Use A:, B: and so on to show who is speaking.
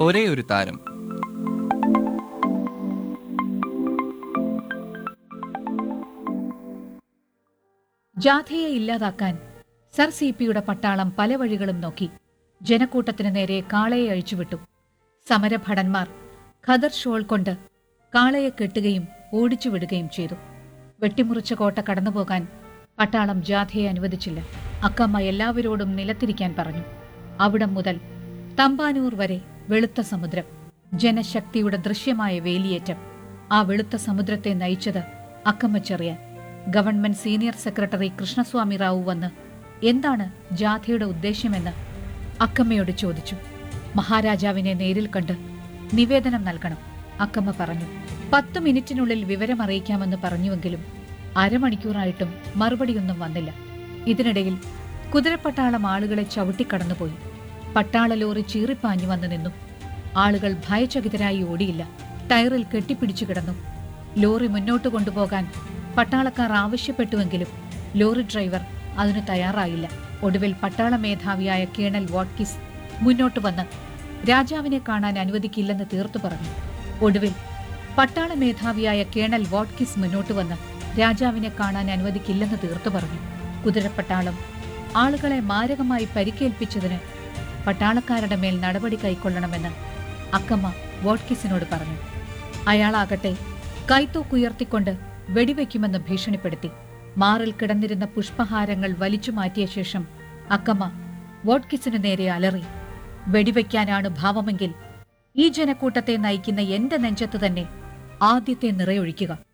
A: ഒരേ ഒരു താരം
B: ജാഥയെ ഇല്ലാതാക്കാൻ സർ സി പിയുടെ പട്ടാളം പല വഴികളും നോക്കി ജനക്കൂട്ടത്തിന് നേരെ കാളയെ അഴിച്ചുവിട്ടു സമരഭടന്മാർ ഖദർ ഷോൾ കൊണ്ട് കാളയെ കെട്ടുകയും ഓടിച്ചുവിടുകയും ചെയ്തു വെട്ടിമുറിച്ച കോട്ട കടന്നുപോകാൻ പട്ടാളം ജാഥയെ അനുവദിച്ചില്ല അക്കമ്മ എല്ലാവരോടും നിലത്തിരിക്കാൻ പറഞ്ഞു അവിടം മുതൽ തമ്പാനൂർ വരെ വെളുത്ത സമുദ്രം ജനശക്തിയുടെ ദൃശ്യമായ വേലിയേറ്റം ആ വെളുത്ത സമുദ്രത്തെ നയിച്ചത് Akkamma Cheriyan government senior secretary Krishnaswami Rao വന്ന് എന്താണ് ജാഥയുടെ ഉദ്ദേശ്യമെന്ന് അക്കമ്മയോട് ചോദിച്ചു മഹാരാജാവിനെ നേരിൽ കണ്ട് നിവേദനം നൽകണം അക്കമ്മ പറഞ്ഞു പത്ത് മിനിറ്റിനുള്ളിൽ വിവരമറിയിക്കാമെന്ന് പറഞ്ഞുവെങ്കിലും അരമണിക്കൂറായിട്ടും മറുപടിയൊന്നും വന്നില്ല ഇതിനിടയിൽ കുതിരപ്പട്ടാളം ആളുകളെ ചവിട്ടിക്കടന്നുപോയി പട്ടാള ലോറി ചീറിപ്പാഞ്ഞു വന്നു നിന്നു ആളുകൾ ഭയചകിതരായി ഓടിയില്ല ടയറിൽ കെട്ടിപ്പിടിച്ചു കിടന്നു ലോറി മുന്നോട്ട് കൊണ്ടുപോകാൻ പട്ടാളക്കാർ ആവശ്യപ്പെട്ടുവെങ്കിലും ലോറി ഡ്രൈവർ അതിനു തയ്യാറായില്ല ഒടുവിൽ പട്ടാള മേധാവിയായ കേണൽ വാട്കിസ് മുന്നോട്ട് വന്ന് രാജാവിനെ കാണാൻ അനുവദിക്കില്ലെന്ന് തീർത്തു പറഞ്ഞു ഒടുവിൽ പട്ടാള മേധാവിയായ കേണൽ വാട്കിസ് മുന്നോട്ട് വന്ന് രാജാവിനെ കാണാൻ അനുവദിക്കില്ലെന്ന് തീർത്തു പറഞ്ഞു കുതിരപ്പട്ടാളം ആളുകളെ മാരകമായി പരിക്കേൽപ്പിച്ചതിന് പട്ടാളക്കാരുടെ മേൽ നടപടി കൈക്കൊള്ളണമെന്ന് അക്കമ്മ വോട്ട്കിസിനോട് പറഞ്ഞു അയാളാകട്ടെ കൈത്തോക്കുയർത്തിക്കൊണ്ട് വെടിവെക്കുമെന്ന് ഭീഷണിപ്പെടുത്തി മാറിൽ കിടന്നിരുന്ന പുഷ്പഹാരങ്ങൾ വലിച്ചു മാറ്റിയ ശേഷം അക്കമ്മ വോട്ട്കിസിനു നേരെ അലറി വെടിവെക്കാനാണ് ഭാവമെങ്കിൽ ഈ ജനക്കൂട്ടത്തെ നയിക്കുന്ന എന്റെ നെഞ്ചത്ത് തന്നെ ആദ്യത്തെ നിറയൊഴിക്കുക